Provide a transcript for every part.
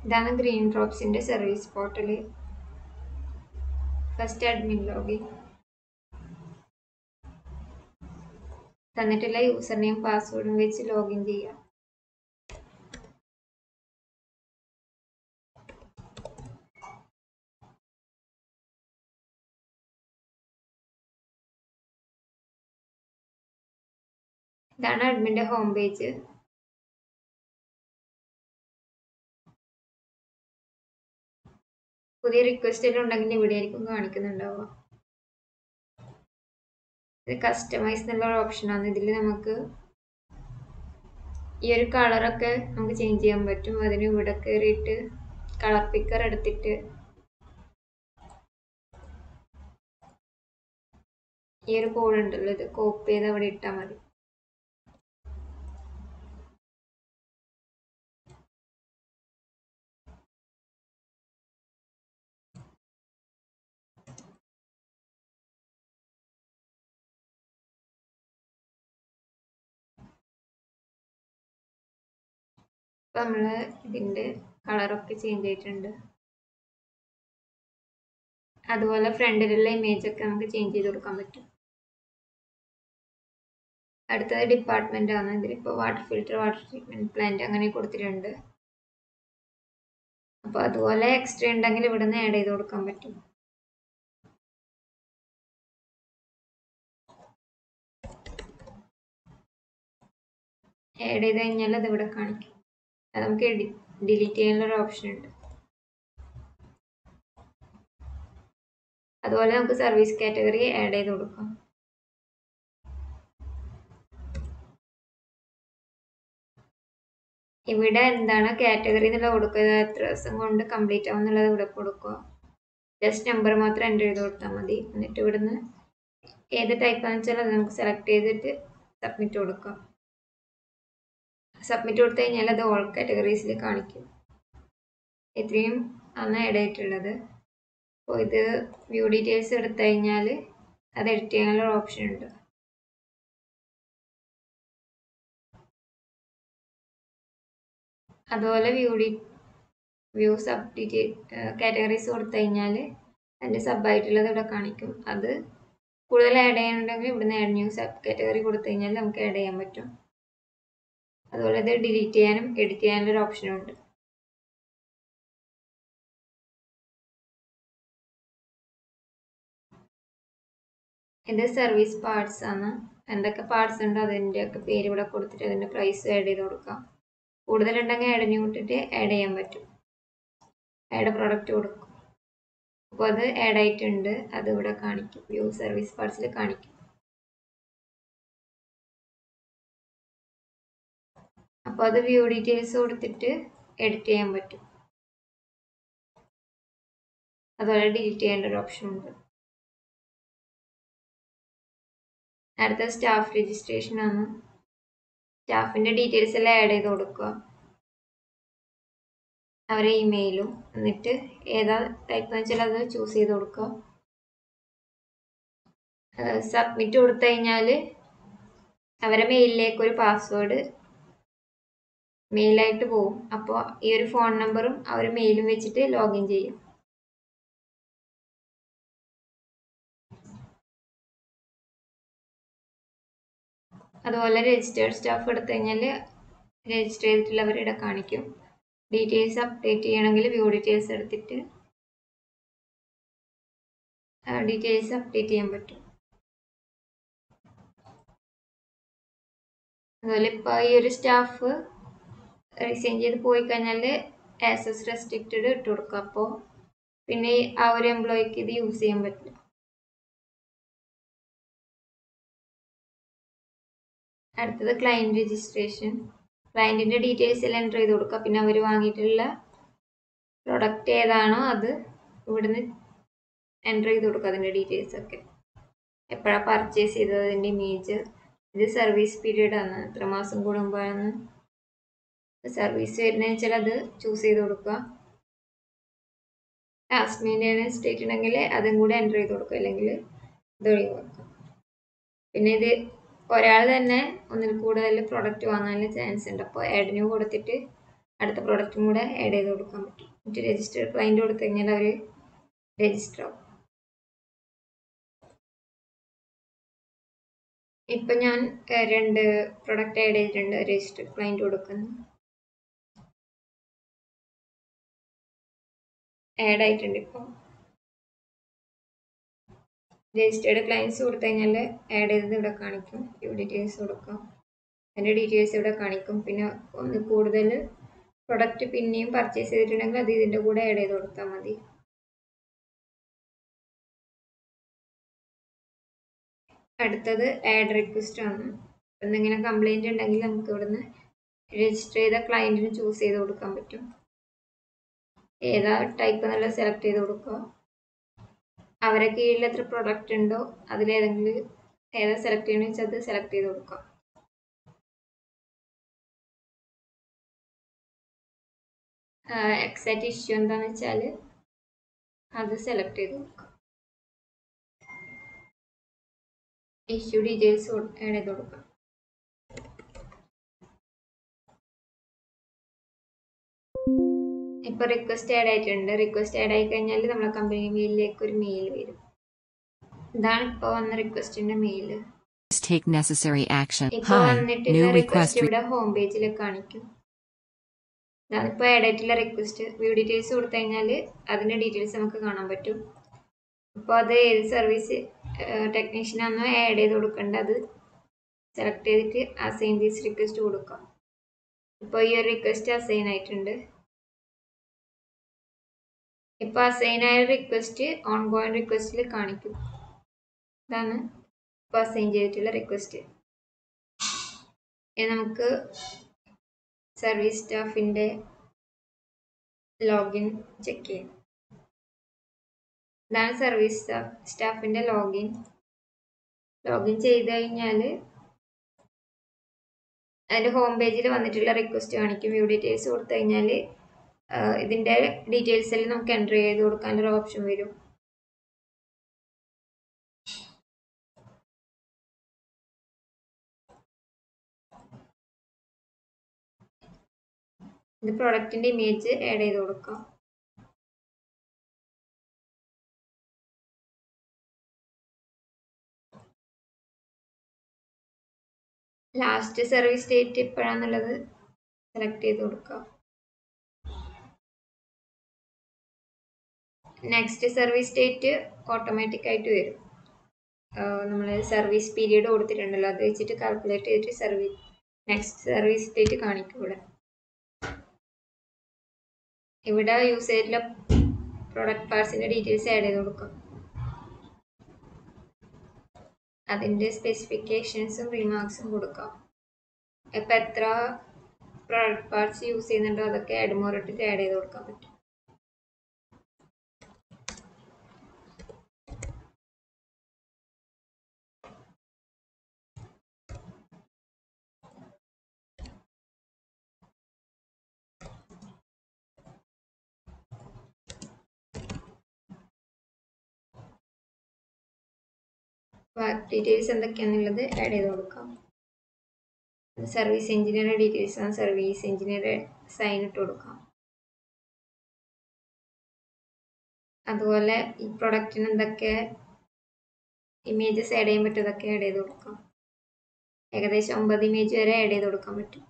ഇതാണ് ഗ്രീൻ ഡ്രോപ്സിൻ്റെ service portal first admin login തന്നിട്ടുള്ള യൂസർ നെയിം പാസ്വേഡും വെച്ച് ലോഗിൻ ചെയ്യാം ഇതാണ് അഡ്മിൻ്റെ ഹോം പേജ് പുതിയ റിക്വസ്റ്റ് എല്ലാം ഉണ്ടെങ്കിൽ ഇവിടെ ആയിരിക്കും കാണിക്കുന്നുണ്ടാവുക ഇത് കസ്റ്റമൈസ് എന്നുള്ള ഒരു ഓപ്ഷനാണ് ഇതിൽ നമുക്ക് ഈ ഒരു കളറൊക്കെ നമുക്ക് ചേഞ്ച് ചെയ്യാൻ പറ്റും അതിന് ഇവിടെ കയറിയിട്ട് കളർ പിക്കർ എടുത്തിട്ട് ഈ ഒരു കോഡ് ഉണ്ടല്ലോ ഇത് കോപ്പി ചെയ്ത് അവിടെ ഇട്ടാൽ മതി ഇപ്പം നമ്മൾ ഇതിൻ്റെ കളറൊക്കെ ചേഞ്ച് ആയിട്ടുണ്ട് അതുപോലെ ഫ്രണ്ടിലുള്ള ഇമേജ് ഒക്കെ നമുക്ക് ചേഞ്ച് ചെയ്ത് കൊടുക്കാൻ പറ്റും അടുത്തത് ഡിപ്പാർട്ട്മെൻ്റ് ആണ് ഇതിലിപ്പോൾ water filter water treatment plant അങ്ങനെ കൊടുത്തിട്ടുണ്ട് അപ്പോൾ അതുപോലെ എക്സ്ട്രാ ഉണ്ടെങ്കിൽ ഇവിടെ നിന്ന് ആഡ് ചെയ്ത് കൊടുക്കാൻ പറ്റും ആഡ് ചെയ്ത് കഴിഞ്ഞാൽ അത് ഇവിടെ കാണിക്കും അത് നമുക്ക് ഡിലീറ്റ് ചെയ്യാനുള്ള ഒരു ഓപ്ഷൻ ഉണ്ട് അതുപോലെ നമുക്ക് സർവീസ് കാറ്റഗറി ആഡ് ചെയ്ത് കൊടുക്കാം ഇവിടെ എന്താണ് കാറ്റഗറി എന്നുള്ളത് കൊടുക്കുക എത്ര ദിവസം കൊണ്ട് കംപ്ലീറ്റ് ആവും എന്നുള്ളത് ഇവിടെ കൊടുക്കുക ജസ്റ്റ് നമ്പർ മാത്രം എൻ്റർ ചെയ്ത് കൊടുത്താൽ മതി എന്നിട്ട് ഇവിടുന്ന് ഏത് ടൈപ്പാണെന്ന് വെച്ചാൽ അത് നമുക്ക് സെലക്ട് ചെയ്തിട്ട് സബ്മിറ്റ് കൊടുക്കാം സബ്മിറ്റ് കൊടുത്തു കഴിഞ്ഞാൽ അത് ഓൾ കാറ്റഗറീസിൽ കാണിക്കും ഇത്രയും ആണ് ആഡ് ആയിട്ടുള്ളത് അപ്പോൾ ഇത് വ്യൂ ഡീറ്റെയിൽസ് എടുത്തു കഴിഞ്ഞാൽ അത് എഡിറ്റ് ചെയ്യാനുള്ള ഓപ്ഷൻ ഉണ്ട് അതുപോലെ view the view sub detail categories കൊടുത്തു കഴിഞ്ഞാൽ അതിൻ്റെ സബായിട്ടുള്ളത് ഇവിടെ കാണിക്കും അത് കൂടുതൽ ആഡ് ചെയ്യാനുണ്ടെങ്കിൽ ഇവിടുന്ന് ആഡ് ന്യൂ സബ് കാറ്റഗറി കൊടുത്തു കഴിഞ്ഞാൽ നമുക്ക് ആഡ് ചെയ്യാൻ പറ്റും അതുപോലെ ഇത് ഡിലീറ്റ് ചെയ്യാനും എഡിറ്റ് ചെയ്യാനുള്ള ഒരു ഓപ്ഷനും ഉണ്ട് ഇത് സർവീസ് പാർട്സ് ആണ് എന്തൊക്കെ പാർട്സ് ഉണ്ടോ അതിൻ്റെയൊക്കെ പേര് ഇവിടെ കൊടുത്തിട്ട് അതിൻ്റെ പ്രൈസ് ആഡ് ചെയ്ത് കൊടുക്കാം കൂടുതലുണ്ടെങ്കിൽ ആഡ് ന്യൂ ഇട്ടിട്ട് ആഡ് ചെയ്യാൻ പറ്റും ആഡ് പ്രൊഡക്റ്റ് കൊടുക്കും അപ്പോൾ അത് ആഡ് ആയിട്ടുണ്ട് അത് ഇവിടെ കാണിക്കും വ്യൂ സർവീസ് പാർട്സിൽ കാണിക്കും അപ്പോൾ അത് വ്യൂ ഡീറ്റെയിൽസ് കൊടുത്തിട്ട് എഡിറ്റ് ചെയ്യാൻ പറ്റും അതുപോലെ ഡിലീറ്റ് ചെയ്യേണ്ട ഒരു ഓപ്ഷൻ ഉണ്ട് അടുത്ത സ്റ്റാഫ് രജിസ്ട്രേഷൻ ആണ് സ്റ്റാഫിൻ്റെ ഡീറ്റെയിൽസ് എല്ലാം ആഡ് ചെയ്ത് കൊടുക്കുക അവരെ ഇമെയിലും എന്നിട്ട് ഏതാ ടൈപ്പ് എന്ന് വെച്ചാൽ അത് ചൂസ് ചെയ്ത് കൊടുക്കുക സബ്മിറ്റ് കൊടുത്തു കഴിഞ്ഞാൽ അവരെ മെയിലിലേക്ക് ഒരു പാസ്വേഡ് മെയിലായിട്ട് പോകും അപ്പോൾ ഈ ഒരു ഫോൺ നമ്പറും അവർ മെയിലും വെച്ചിട്ട് ലോഗിൻ ചെയ്യും അതുപോലെ രജിസ്റ്റേർഡ് സ്റ്റാഫ് എടുത്തു കഴിഞ്ഞാൽ രജിസ്റ്റർ ചെയ്തിട്ടുള്ളവരുടെ കാണിക്കും ഡീറ്റെയിൽസ് അപ്ഡേറ്റ് ചെയ്യണമെങ്കിൽ വ്യൂ ഡീറ്റെയിൽസ് എടുത്തിട്ട് ഡീറ്റെയിൽസ് അപ്ഡേറ്റ് ചെയ്യാൻ പറ്റും അതുപോലെ ഇപ്പോൾ ഈ ഒരു സ്റ്റാഫ് റിസൈൻ ചെയ്ത് പോയി കഴിഞ്ഞാൽ ആക്സസ് റെസ്ട്രിക്റ്റഡ് ഇട്ട് കൊടുക്കുക അപ്പോൾ പിന്നെ ആ ഒരു എംപ്ലോയിക്ക് ഇത് യൂസ് ചെയ്യാൻ പറ്റില്ല അടുത്തത് ക്ലയൻറ്റ് രജിസ്ട്രേഷൻ ക്ലയൻറ്റിൻ്റെ ഡീറ്റെയിൽസ് എല്ലാം എൻ്റർ ചെയ്ത് കൊടുക്കുക പിന്നെ അവർ വാങ്ങിയിട്ടുള്ള പ്രൊഡക്റ്റ് ഏതാണോ അത് ഇവിടുന്ന് എൻ്റർ ചെയ്ത് കൊടുക്കുക അതിൻ്റെ ഡീറ്റെയിൽസ് ഒക്കെ എപ്പോഴാണ് പർച്ചേസ് ചെയ്തത് അതിൻ്റെ ഇമേജ് ഇത് സർവീസ് പീരീഡ് ആണ് എത്ര മാസം കൂടുമ്പോഴാണ് സർവീസ് വരുന്നതെന്ന് വെച്ചാൽ അത് ചൂസ് ചെയ്ത് കൊടുക്കുക ലാസ്റ്റ് മെയിൻ്റെനൻസ് സ്റ്റേറ്റ് ഉണ്ടെങ്കിൽ അതും കൂടെ എൻ്റർ ചെയ്ത് കൊടുക്കുക അല്ലെങ്കിൽ ഇത് ഒഴിവാക്കുക പിന്നെ ഇത് ഒരാൾ തന്നെ ഒന്നിൽ കൂടുതൽ പ്രൊഡക്റ്റ് വാങ്ങാനുള്ള ചാൻസ് ഉണ്ട് അപ്പോൾ ആഡിന് കൊടുത്തിട്ട് അടുത്ത പ്രോഡക്റ്റും കൂടെ ആഡ് ചെയ്ത് കൊടുക്കാൻ പറ്റും എന്നിട്ട് രജിസ്റ്റർ ക്ലയൻറ്റ് കൊടുത്തു കഴിഞ്ഞാൽ അവർ രജിസ്റ്റർ ആവും ഇപ്പം ഞാൻ ഏഹ്, രണ്ട് പ്രൊഡക്റ്റ് ആഡ് ചെയ്തിട്ടുണ്ട് രജിസ്റ്റർ ക്ലയൻറ്റ് കൊടുക്കുന്നു ആഡ് ആയിട്ടുണ്ട് ഇപ്പോൾ രജിസ്റ്റേർഡ് ക്ലയൻസ് കൊടുത്തു കഴിഞ്ഞാൽ ആഡ് ചെയ്തത് ഇവിടെ കാണിക്കും വ്യൂ ഡീറ്റെയിൽസ് കൊടുക്കാം അതിൻ്റെ ഡീറ്റെയിൽസ് ഇവിടെ കാണിക്കും പിന്നെ ഒന്ന് കൂടുതൽ പ്രൊഡക്റ്റ് പിന്നെയും പർച്ചേസ് ചെയ്തിട്ടുണ്ടെങ്കിൽ അത് ഇതിൻ്റെ കൂടെ ആഡ് ചെയ്ത് കൊടുത്താൽ മതി അടുത്തത് ആഡ് റിക്വസ്റ്റ് ആണ് എന്തെങ്കിലും കംപ്ലൈൻറ്റ് ഉണ്ടെങ്കിൽ നമുക്ക് ഇവിടുന്ന് രജിസ്റ്റർ ചെയ്ത ക്ലയൻറ്റിന് ചൂസ് ചെയ്ത് കൊടുക്കാൻ പറ്റും ഏതാ ടൈപ്പ് എന്നുള്ളത് സെലക്ട് ചെയ്ത് കൊടുക്കുക അവരെ കീഴിൽ എത്ര പ്രൊഡക്റ്റ് ഉണ്ടോ അതിലേതെങ്കിലും ഏതാ സെലക്ട് ചെയ്യണമെന്ന് വെച്ചാൽ അത് സെലക്ട് ചെയ്ത് കൊടുക്കുക എക്സാക്റ്റ് ഇഷ്യൂ എന്താണെന്ന് വെച്ചാൽ അത് സെലക്ട് ചെയ്ത് കൊടുക്കുക ഇഷ്യൂ ഡീറ്റെയിൽസ് ആഡ് ചെയ്ത് കൊടുക്കുക ഇപ്പോൾ റിക്വസ്റ്റ് ആഡ് ആയിട്ടുണ്ട് റിക്വസ്റ്റ് ആഡ് ആയി കഴിഞ്ഞാൽ നമ്മളെ കമ്പനി മെയിലിലേക്ക് ഒരു മെയിൽ വരും ഇതാണ് ഇപ്പോൾ വന്ന റിക്വസ്റ്റിന്റെ മെയിൽ Take necessary action. ഇപ്പോൾ Hi, വന്നിട്ടുള്ള new request. റിക്വസ്റ്റ് ഇവിടെ ഹോം പേജിൽ കാണിക്കും ഇതാണ് ഇപ്പോൾ ആഡ് ആയിട്ടുള്ള റിക്വസ്റ്റ് വ്യൂ ഡീറ്റെയിൽസ് കൊടുത്തു കഴിഞ്ഞാൽ അതിന്റെ ഡീറ്റെയിൽസ് നമുക്ക് കാണാൻ പറ്റും അപ്പോൾ അത് ഏത് സർവീസ് ടെക്നീഷ്യനാണോ ആഡ് ചെയ്ത് കൊടുക്കേണ്ടത് അത് സെലക്ട് ചെയ്തിട്ട് അസൈൻ ദീസ് റിക്വസ്റ്റ് കൊടുക്കാം ഇപ്പോൾ ഈ ഒരു റിക്വസ്റ്റ് അസൈൻ ആയിട്ടുണ്ട് ഇപ്പോൾ അസൈൻ ആയ റിക്വസ്റ്റ് ഓൺ ഗോയിങ് റിക്വസ്റ്റിൽ കാണിക്കും ഇതാണ് ഇപ്പോൾ അസൈൻ ചെയ്തിട്ടുള്ള റിക്വസ്റ്റ് ഇനി നമുക്ക് സർവീസ് സ്റ്റാഫിൻ്റെ ലോഗിൻ ചെക്ക് ചെയ്യാം ഇതാണ് സർവീസ് സ്റ്റാഫ് സ്റ്റാഫിൻ്റെ ലോഗിൻ ലോഗിൻ ചെയ്ത് കഴിഞ്ഞാൽ അതിൻ്റെ ഹോം പേജിൽ വന്നിട്ടുള്ള റിക്വസ്റ്റ് കാണിക്കും വ്യൂ ഡീറ്റെയിൽസ് കൊടുത്തു കഴിഞ്ഞാൽ ഇതിൻ്റെ ഡീറ്റെയിൽസിൽ നമുക്ക് എൻ്റർ ചെയ്ത് കൊടുക്കാനൊരു ഓപ്ഷൻ വരും ഇത് പ്രൊഡക്റ്റിൻ്റെ ഇമേജ് ആഡ് ചെയ്ത് കൊടുക്കാം ലാസ്റ്റ് സർവീസ് ഡേറ്റ് എപ്പോഴാണെന്നുള്ളത് സെലക്ട് ചെയ്ത് കൊടുക്കാം നെക്സ്റ്റ് സർവീസ് ഡേറ്റ് ഓട്ടോമാറ്റിക് ആയിട്ട് വരും നമ്മൾ സർവീസ് പീരീഡ് കൊടുത്തിട്ടുണ്ടല്ലോ അത് വെച്ചിട്ട് കാൽക്കുലേറ്റ് ചെയ്തിട്ട് സർവീസ് നെക്സ്റ്റ് സർവീസ് ഡേറ്റ് കാണിക്കും ഇവിടെ ഇവിടെ യൂസ് ചെയ്തിട്ടുള്ള പ്രൊഡക്റ്റ് പാർട്സിൻ്റെ ഡീറ്റെയിൽസ് ആഡ് ചെയ്ത് കൊടുക്കാം അതിൻ്റെ സ്പെസിഫിക്കേഷൻസും റിമാർക്സും കൊടുക്കാം ഇപ്പം എത്ര പ്രൊഡക്റ്റ് പാർട്സ് യൂസ് ചെയ്യുന്നുണ്ടോ അതൊക്കെ ആഡ് മോർ ഇട്ടിട്ട് ആഡ് ചെയ്ത് കൊടുക്കാൻ പറ്റും ഡീറ്റെയിൽസ് എന്തൊക്കെയാണെന്നുള്ളത് ആഡ് ചെയ്ത് കൊടുക്കാം സർവീസ് എഞ്ചിനീയറുടെ ഡീറ്റെയിൽസ് ആണ് സർവീസ് എഞ്ചിനീയറുടെ സൈൻ ഇട്ട് കൊടുക്കാം അതുപോലെ ഈ പ്രൊഡക്റ്റിന് എന്തൊക്കെ ഇമേജസ് ആഡ് ചെയ്യാൻ പറ്റും അതൊക്കെ ആഡ് ചെയ്ത് കൊടുക്കാം ഏകദേശം ഒമ്പത് ഇമേജ് വരെ ആഡ് ചെയ്ത് കൊടുക്കാൻ പറ്റും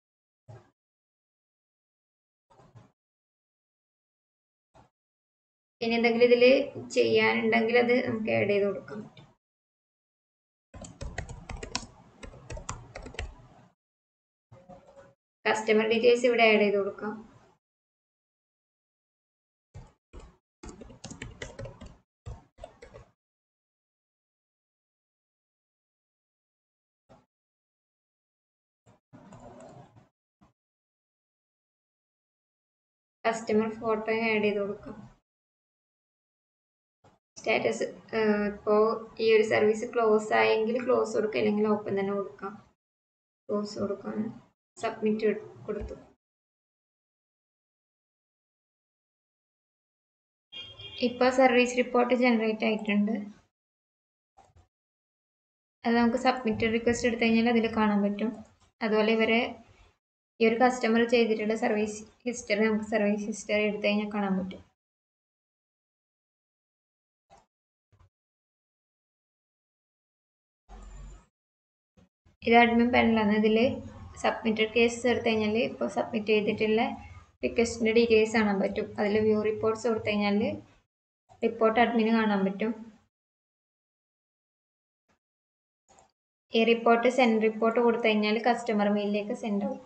ഇനി എന്തെങ്കിലും ഇതിൽ ചെയ്യാനുണ്ടെങ്കിൽ അത് നമുക്ക് ആഡ് ചെയ്ത് കൊടുക്കാൻ പറ്റും കസ്റ്റമർ ഡീറ്റെയിൽസ് ഇവിടെ ആഡ് ചെയ്ത് കൊടുക്കാം കസ്റ്റമർ ഫോട്ടോ ആഡ് ചെയ്ത് കൊടുക്കാം സ്റ്റാറ്റസ് ഇപ്പോൾ ഈ ഒരു സർവീസ് ക്ലോസ് ആയെങ്കിൽ ക്ലോസ് കൊടുക്കാം അല്ലെങ്കിൽ ഓപ്പൺ തന്നെ കൊടുക്കാം ക്ലോസ് കൊടുക്കാം സബ്മിറ്റ് കൊടുത്തു ഇപ്പോൾ സർവീസ് റിപ്പോർട്ട് ജനറേറ്റ് ആയിട്ടുണ്ട് അത് നമുക്ക് സബ്മിറ്റ് റിക്വസ്റ്റ് എടുത്തു കഴിഞ്ഞാൽ അതിൽ കാണാൻ പറ്റും അതുപോലെ ഇവരെ ഈ ഒരു കസ്റ്റമർ ചെയ്തിട്ടുള്ള സർവീസ് ഹിസ്റ്ററി നമുക്ക് സർവീസ് ഹിസ്റ്ററി എടുത്തു കഴിഞ്ഞാൽ കാണാൻ പറ്റും ഇത് അഡ്മിൻ പാനലാണ് ഇതിൽ സബ്മിറ്റഡ് കേസ് എടുത്തു കഴിഞ്ഞാൽ ഇപ്പോൾ സബ്മിറ്റ് ചെയ്തിട്ടുള്ള റിക്വസ്റ്റിൻ്റെ ഡീറ്റെയിൽസ് കാണാൻ പറ്റും അതിൽ വ്യൂ റിപ്പോർട്ട്സ് കൊടുത്തു കഴിഞ്ഞാൽ റിപ്പോർട്ട് അഡ്മിന് കാണാൻ പറ്റും ഈ റിപ്പോർട്ട് സെൻഡ് റിപ്പോർട്ട് കൊടുത്തു കഴിഞ്ഞാൽ കസ്റ്റമർ മെയിലിലേക്ക് സെൻഡ് ആവും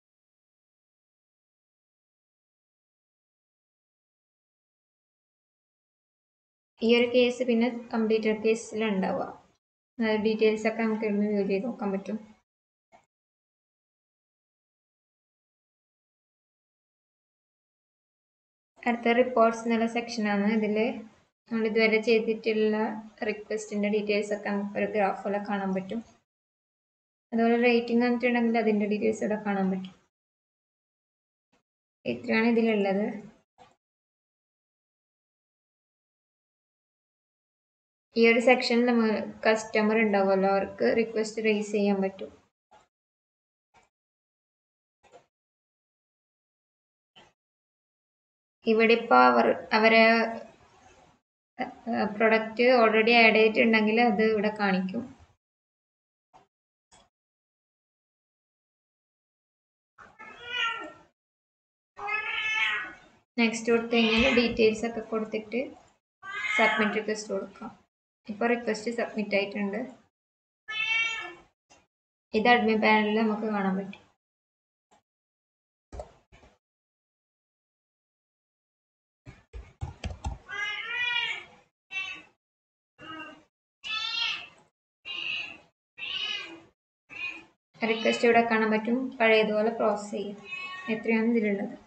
ഈ ഒരു കേസ് പിന്നെ കംപ്ലീറ്റഡ് കേസിലുണ്ടാവുക ഡീറ്റെയിൽസ് ഒക്കെ നമുക്ക് ഇവിടുന്ന് വ്യൂ ചെയ്ത് നോക്കാൻ പറ്റും അടുത്ത റിപ്പോർട്ട്സ് എന്നുള്ള സെക്ഷനാണ് ഇതിൽ നമ്മൾ ഇതുവരെ ചെയ്തിട്ടുള്ള റിക്വസ്റ്റിൻ്റെ ഡീറ്റെയിൽസ് ഒക്കെ നമുക്ക് ഒരു ഗ്രാഫ് പോലെ കാണാൻ പറ്റും അതുപോലെ റേറ്റിംഗ് വന്നിട്ടുണ്ടെങ്കിൽ അതിൻ്റെ ഡീറ്റെയിൽസ് ഇവിടെ കാണാൻ പറ്റും ഇത്രയാണ് ഇതിലുള്ളത് ഈ ഒരു സെക്ഷനിൽ നമ്മൾ കസ്റ്റമർ ഉണ്ടാവുമല്ലോ അവർക്ക് റിക്വസ്റ്റ് റേസ് ചെയ്യാൻ പറ്റും ഇവിടെ ഇപ്പോൾ അവർ അവരെ പ്രൊഡക്റ്റ് ഓൾറെഡി ആഡ് ചെയ്തിട്ടുണ്ടെങ്കിൽ അത് ഇവിടെ കാണിക്കും നെക്സ്റ്റ് കൊടുത്തു കഴിഞ്ഞാൽ ഡീറ്റെയിൽസ് ഒക്കെ കൊടുത്തിട്ട് സബ്മിറ്റ് റിക്വസ്റ്റ് കൊടുക്കാം ഇപ്പോൾ റിക്വസ്റ്റ് സബ്മിറ്റ് ആയിട്ടുണ്ട് ഇത് അഡ്മിൻ പാനലിൽ നമുക്ക് കാണാൻ പറ്റും റിക്വസ്റ്റ് ഇവിടെ കാണാൻ പറ്റും പഴയതുപോലെ പ്രോസസ്സ് ചെയ്യാം എത്രയാണ് ഇതിലുള്ളത്